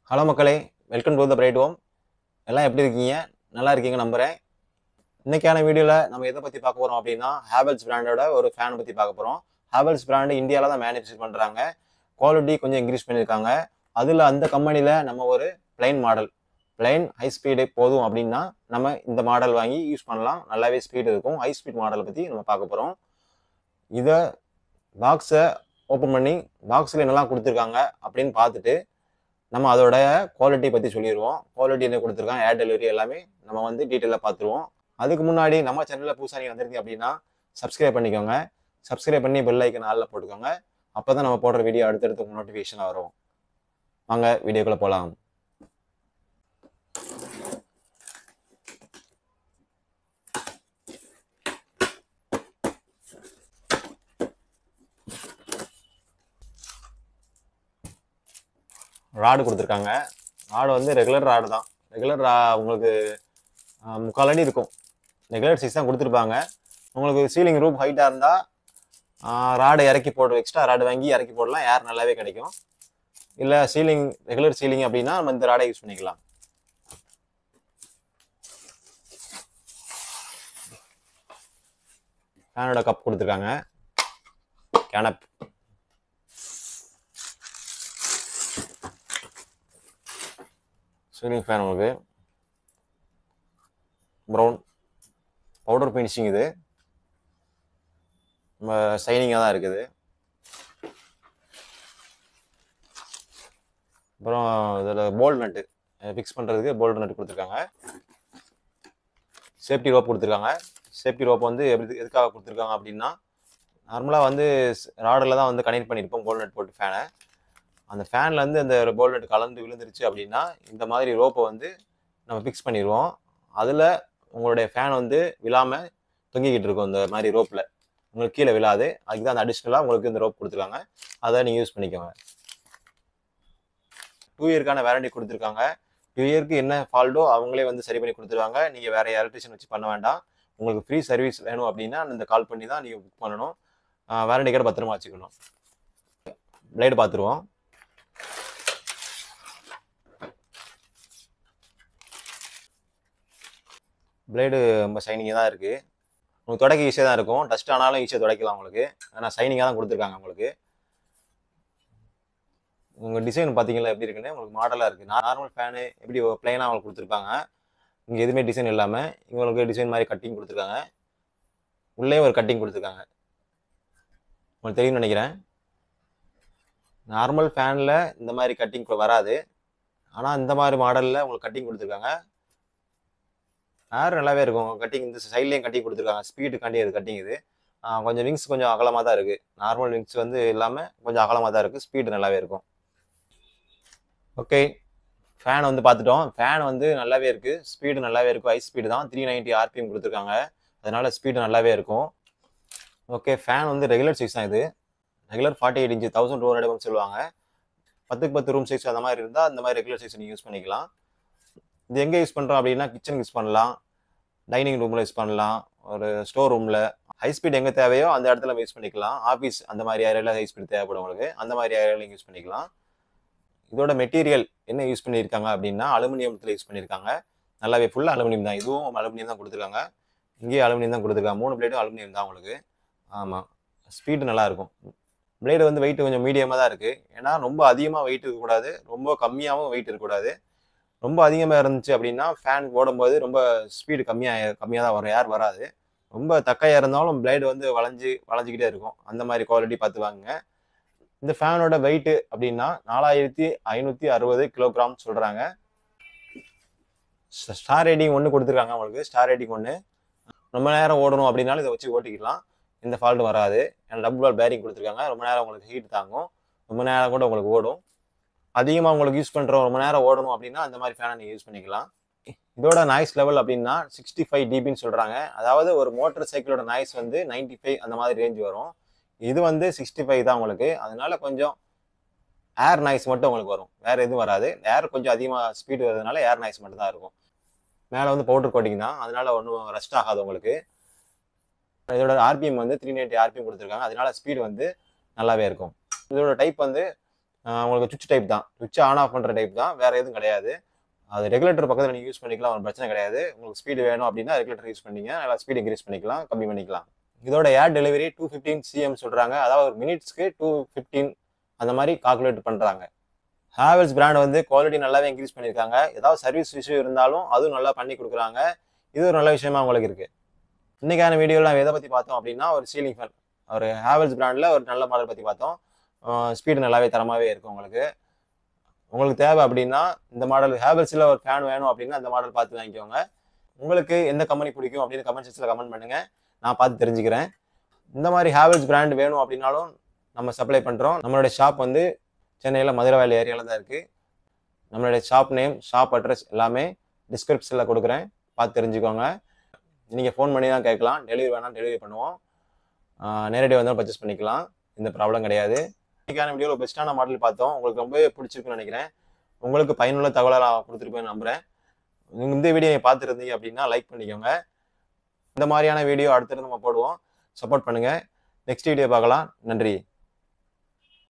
hello மக்களே welcome to the bright home எல்லாம் எப்படி இருக்கீங்க நல்லா இருக்கீங்க நம்புறேன் இன்னைக்கான வீடியோவில் நம்ம எதை பற்றி பார்க்க போகிறோம் அப்படின்னா ஹேவல்ஸ் பிராண்டோட ஒரு ஃபேன் பற்றி பார்க்க போகிறோம் ஹேவல்ஸ் பிராண்டு இந்தியாவில் தான் மேனுஃபேக்சர் பண்ணுறாங்க குவாலிட்டி கொஞ்சம் இன்க்ரீஸ் பண்ணியிருக்காங்க அதில் அந்த கம்பெனியில் நம்ம ஒரு plain model plain high speed போதும் அப்படின்னா நம்ம இந்த மாடல் வாங்கி யூஸ் பண்ணலாம் நல்லாவே ஸ்பீடு இருக்கும் ஹை ஸ்பீட் மாடலை பற்றி நம்ம பார்க்க போகிறோம் இதை பாக்ஸை ஓப்பன் பண்ணி பாக்ஸில் என்னெல்லாம் கொடுத்துருக்காங்க அப்படின்னு பார்த்துட்டு நம்ம அதோட குவாலிட்டி பற்றி சொல்லிடுவோம் குவாலிட்டி என்ன கொடுத்துருக்காங்க ஏர் டெலிவரி எல்லாமே நம்ம வந்து டீட்டெயிலாக பார்த்துருவோம் அதுக்கு முன்னாடி நம்ம சேனலில் புதுசாக நீங்கள் வந்திருக்கீங்க அப்படின்னா சப்ஸ்கிரைப் பண்ணிக்கோங்க சப்ஸ்கிரைப் பண்ணி பெல் ஐக்கன் ஆளில் போட்டுக்கோங்க அப்போ தான் நம்ம போடுற வீடியோ அடுத்தடுத்து நோட்டிஃபிகேஷனாக வரும் வாங்க வீடியோக்குள்ளே போகலாம் ராடு கொடுத்துருக்காங்க ராடு வந்து ரெகுலர் ராடு தான் ரெகுலர் உங்களுக்கு ஆஹ், முக்கால் அடி இருக்கும் ரெகுலர் சைஸ் தான் கொடுத்துருப்பாங்க உங்களுக்கு சீலிங் ரூப் ஹைட்டாக இருந்தால் ராடை இறக்கி போடு எக்ஸ்ட்ரா ராடு வாங்கி இறக்கி போடலாம் ஏர் நல்லாவே கிடைக்கும் இல்லை சீலிங் ரெகுலர் சீலிங் அப்படின்னா நம்ம இந்த ராடை யூஸ் பண்ணிக்கலாம் ஃபேனோட கப் கொடுத்துருக்காங்க கேனப் சீலிங் ஃபேன் உங்களுக்கு ப்ரௌன் பவுடர் ஃபினிஷிங் இது நம்ம ஷைனிங்காக தான் இருக்குது அப்புறம் இதில் போல்ட் நட்டு ஃபிக்ஸ் பண்ணுறதுக்கு போல்ட் நட்டு கொடுத்துருக்காங்க சேஃப்டி ரோப் கொடுத்துருக்காங்க சேஃப்டி ரோப் வந்து எப்படி எதுக்காக கொடுத்துருக்காங்க அப்படின்னா நார்மலாக வந்து ராடில் தான் வந்து கனெக்ட் பண்ணியிருப்போம் போல்ட் நட் போட்டு ஃபேனை அந்த ஃபேன்ல இருந்து அந்த போல்ட் நட் கலந்து விழுந்துருச்சு அப்படின்னா இந்த மாதிரி ரோப்பை வந்து நம்ம ஃபிக்ஸ் பண்ணிடுவோம் அதில் உங்களுடைய ஃபேன் வந்து விழாமல் தொங்கிக்கிட்டு இருக்கும் இந்த மாதிரி ரோப்பில் உங்களுக்கு கீழே விழாது அதுக்கு தான் அந்த அடிஷ்னலாக உங்களுக்கு இந்த ரோப் கொடுத்துருக்காங்க அதை நீங்கள் யூஸ் பண்ணிக்கோங்க டூ இயர்க்கான வேரண்டி கொடுத்துருக்காங்க டூ இயர்க்கு என்ன ஃபால்ட்டோ அவங்களே வந்து சரி பண்ணி கொடுத்துருவாங்க நீங்கள் வேறு எலக்ட்ரிஷியன் வச்சு பண்ண வேண்டாம் உங்களுக்கு ஃப்ரீ சர்வீஸ் வேணும் அப்படின்னா இந்த கால் பண்ணி தான் நீங்கள் புக் பண்ணணும் வேரண்டி கார்டு பத்திரமா வச்சுக்கணும் பிளேடு பார்த்துருவோம் பிளேடு ரொம்ப ஷைனிங்காக தான் இருக்குது உங்களுக்கு துடைக்க ஈஸியாக தான் இருக்கும் டஸ்ட் ஆனாலும் ஈஸியாக துடைக்கலாம் உங்களுக்கு ஆனால் ஷைனிங்காக தான் கொடுத்துருக்காங்க உங்களுக்கு உங்கள் டிசைன் பார்த்தீங்களா எப்படி இருக்குன்னு உங்களுக்கு மாடலாக இருக்குது நார்மல் ஃபேனு எப்படி பிளைனாக அவங்களுக்கு கொடுத்துருப்பாங்க இங்கே எதுவுமே டிசைன் இல்லாமல் இவங்களுக்கு டிசைன் மாதிரி கட்டிங் கொடுத்துருக்காங்க உள்ளே ஒரு கட்டிங் கொடுத்துருக்காங்க உங்களுக்கு தெரியும்னு நினைக்கிறேன் நார்மல் ஃபேனில் இந்த மாதிரி கட்டிங் வராது ஆனால் இந்த மாதிரி மாடலில் உங்களுக்கு கட்டிங் கொடுத்துருக்காங்க ஏர் நல்லாவே இருக்கும் கட்டிங் இந்த சைட்லேயும் கட்டிங் கொடுத்துருக்காங்க ஸ்பீடுக்காண்டி அது கட்டிங் இது ஆஹ் கொஞ்சம் விங்ஸ் கொஞ்சம் அகலமாக தான் இருக்குது நார்மல் விங்ஸ் வந்து இல்லாமல் கொஞ்சம் அகலமாக தான் இருக்குது ஸ்பீடு நல்லாவே இருக்கும் ஓகே ஃபேன் வந்து பார்த்துட்டோம் ஃபேன் வந்து நல்லாவே இருக்குது ஸ்பீடு நல்லாவே இருக்கும் ஹை ஸ்பீடு தான் த்ரீ நைன்ட்டி ஆர்பிஎம் கொடுத்துருக்காங்க அதனால ஸ்பீடு நல்லாவே இருக்கும் ஓகே ஃபேன் வந்து ரெகுலர் சைஸ் தான் இது regular forty eight inch thousand two hundred சொல்லுவாங்க பத்துக்கு பத்து ரூம் சைஸ் அந்த மாதிரி இருந்தால் அந்த மாதிரி ரெகுலர் சைஸ் நீங்கள் யூஸ் பண்ணிக்கலாம் இது எங்கே யூஸ் பண்ணுறோம் அப்படின்னா கிச்சனுக்கு யூஸ் பண்ணலாம் டைனிங் ரூமில் யூஸ் பண்ணலாம் ஒரு ஸ்டோர் ரூமில் ஹை ஸ்பீட் எங்கே தேவையோ அந்த இடத்துல யூஸ் பண்ணிக்கலாம் ஆஃபீஸ் அந்த மாதிரி ஏரியாவில் ஹை ஸ்பீட் தேவைப்படும் உங்களுக்கு அந்த மாதிரி ஏரியாவில் யூஸ் பண்ணிக்கலாம் இதோட மெட்டீரியல் என்ன யூஸ் பண்ணியிருக்காங்க அப்படின்னா அலுமினியத்தில் யூஸ் பண்ணியிருக்காங்க நல்லாவே ஃபுல்லாக அலுமினியம் தான் இதுவும் அலுமினியம் தான் கொடுத்துருக்காங்க இங்கேயும் அலுமினியம் தான் கொடுத்துருக்காங்க மூணு பிளேடும் அலுமினியம் தான் உங்களுக்கு ஆமாம் ஸ்பீடு நல்லாயிருக்கும் பிளேடு வந்து வெயிட் கொஞ்சம் மீடியமாக தான் இருக்குது ஏன்னா ரொம்ப அதிகமாக வெயிட் இருக்கக்கூடாது ரொம்ப கம்மியாகவும் வெயிட் இருக்கக்கூடாது ரொம்ப அதிகமாக இருந்துச்சு அப்படின்னா ஃபேன் போடும்போது ரொம்ப ஸ்பீடு கம்மியாக கம்மியாக தான் வரும் ஏர் வராது ரொம்ப தக்கையாக இருந்தாலும் பிளேடு வந்து வளைஞ்சு வளைஞ்சிக்கிட்டே இருக்கும் அந்த மாதிரி குவாலிட்டி பார்த்து வாங்குங்க இந்த ஃபேனோட வெயிட்டு அப்படின்னா நாலாயிரத்தி ஐநூற்றி அறுபது கிலோகிராம் சொல்கிறாங்க ஸ்டார் ரேட்டிங் ஒன்று கொடுத்துருக்காங்க உங்களுக்கு ஸ்டார் ரேட்டிங் ஒன்று ரொம்ப நேரம் ஓடணும் அப்படின்னாலும் இதை வச்சு ஓட்டிக்கலாம் எந்த ஃபால்ட்டும் வராது ஏன்னா டபுள் பால் பேரிங் கொடுத்துருக்காங்க ரொம்ப நேரம் உங்களுக்கு ஹீட் தாங்கும் ரொம்ப நேரம் கூட உங்களுக்கு ஓடும் அதிகமாக உங்களுக்கு யூஸ் பண்ணுறோம் ரொம்ப நேரம் ஓடணும் அப்படின்னா அந்த மாதிரி ஃபேனை நீங்கள் யூஸ் பண்ணிக்கலாம் இதோட நாய்ஸ் லெவல் அப்படின்னா சிக்ஸ்டி ஃபைவ் டிபின்னு சொல்கிறாங்க அதாவது ஒரு மோட்டர் சைக்கிளோட நாய்ஸ் வந்து நைன்டி ஃபைவ் அந்த மாதிரி ரேஞ்ச் வரும் இது வந்து சிக்ஸ்டி ஃபைவ் தான் உங்களுக்கு அதனால கொஞ்சம் ஏர் நாய்ஸ் மட்டும் உங்களுக்கு வரும் வேறு எதுவும் வராது ஏர் கொஞ்சம் அதிகமாக ஸ்பீடு வரதுனால ஏர் நாய்ஸ் மட்டும் தான் இருக்கும் மேலே வந்து பவுடர் கோட்டிங் தான் அதனால ஒன்றும் ரெஸ்ட் ஆகாது உங்களுக்கு இதோட ஆர்பிஎம் வந்து த்ரீ நைன்ட்டி ஆர்பிஎம் கொடுத்துருக்காங்க அதனால ஸ்பீடு வந்து நல்லாவே இருக்கும் இதோட டைப் வந்து ஆஹ் உங்களுக்கு சுவிட்ச் டைப் தான் சுவிட்ச் ஆன் ஆஃப் பண்ணுற டைப் தான் வேற எதுவும் கிடையாது அது ரெகுலேட்டர் பக்கத்தில் நீங்கள் யூஸ் பண்ணிக்கலாம் ஒரு பிரச்சனை கிடையாது உங்களுக்கு ஸ்பீடு வேணும் அப்படின்னா ரெகுலேட்டர் யூஸ் பண்ணீங்க நல்லா ஸ்பீட் இன்க்ரீஸ் பண்ணிக்கலாம் கம்மி பண்ணிக்கலாம் இதோட air delivery two fifteen CM சொல்கிறாங்க அதாவது ஒரு மினிட்ஸ்க்கு டூ ஃபிஃப்டீன் அந்த மாதிரி கால்குலேட் பண்ணுறாங்க ஹேவல்ஸ் பிராண்ட் வந்து குவாலிட்டி நல்லாவே இன்க்ரீஸ் பண்ணியிருக்காங்க ஏதாவது சர்வீஸ் இஷ்யூ இருந்தாலும் அதுவும் நல்லா பண்ணி கொடுக்குறாங்க இது ஒரு நல்ல விஷயமா உங்களுக்கு இருக்கு இன்னைக்கான வீடியோவில் நம்ம எதை பற்றி பார்த்தோம் அப்படின்னா ஒரு சீலிங் ஃபேன் ஒரு ஹேவல்ஸ் பிராண்டில் ஒரு நல்ல மாடல் பற்றி பார்த்தோம் ஸ்பீடு நல்லாவே தரமாகவே இருக்கும் உங்களுக்கு உங்களுக்கு தேவை அப்படின்னா இந்த மாடல் ஹேவல்ஸில் ஒரு ஃபேன் வேணும் அப்படின்னா அந்த மாடல் பார்த்து வாங்கிக்கோங்க உங்களுக்கு எந்த கம்பெனி பிடிக்கும் அப்படின்னு கமெண்ட் செக்ஷனில் கமெண்ட் பண்ணுங்க நான் பார்த்து தெரிஞ்சுக்கிறேன் இந்த மாதிரி ஹேவல்ஸ் பிராண்ட் வேணும் அப்படின்னாலும் நம்ம சப்ளை பண்ணுறோம் நம்மளுடைய ஷாப் வந்து சென்னையில் மதுரவாயல் ஏரியாவில் தான் இருக்குது நம்மளுடைய ஷாப் நேம் ஷாப் அட்ரஸ் எல்லாமே டிஸ்கிரிப்ஷனில் கொடுக்குறேன் பார்த்து தெரிஞ்சுக்கோங்க நீங்கள் ஃபோன் பண்ணி தான் கேட்கலாம் டெலிவரி வேணால் டெலிவரி பண்ணுவோம் நேரடி வந்தாலும் பர்ச்சேஸ் பண்ணிக்கலாம் இந்த ப்ராப்ளம் கிடையாது இன்னைக்கான வீடியோவில் பெஸ்ட்டான மாடல் பார்த்தோம் உங்களுக்கு ரொம்பவே பிடிச்சிருக்குன்னு நினைக்கிறேன் உங்களுக்கு பயனுள்ள தகவலாக நான் கொடுத்துருப்பேன்னு நம்புகிறேன் நீங்கள் இந்த வீடியோ பார்த்துருந்தீங்க அப்படின்னா லைக் பண்ணிக்கோங்க இந்த மாதிரியான வீடியோ அடுத்தது நம்ம போடுவோம் சப்போர்ட் பண்ணுங்கள் நெக்ஸ்ட் வீடியோ பார்க்கலாம் நன்றி